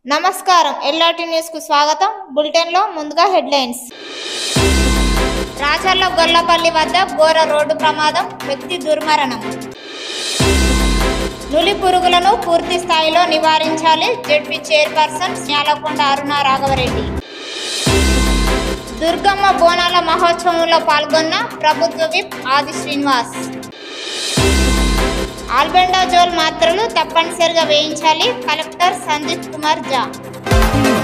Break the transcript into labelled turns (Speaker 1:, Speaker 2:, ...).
Speaker 1: నమస్కారం LRT news కు స్వాగతం బులెటిన్ లో ముందుగా హెడ్లైన్స్ రాచర్ల గొల్లపల్లి వద్ద ఘోర రోడ్డు ప్రమాదం వ్యక్తి దుర్మరణం నులి పురుగులను పూర్తి స్థాయిలో నివారించాలి జడ్పీ చైర్పర్సన్ న్యాలకొండ అరుణ రాఘవరెడ్డి దుర్గమ్మ బోనాల మహోత్సవంలో పాల్గొన్న ప్రభుత్వ విప్ ఆది శ్రీనివాస్ ఆల్బెండాజోల్ మాత్రలు తప్పనిసరిగా వేయించాలి కలెక్టర్ సందీప్ కుమార్ జా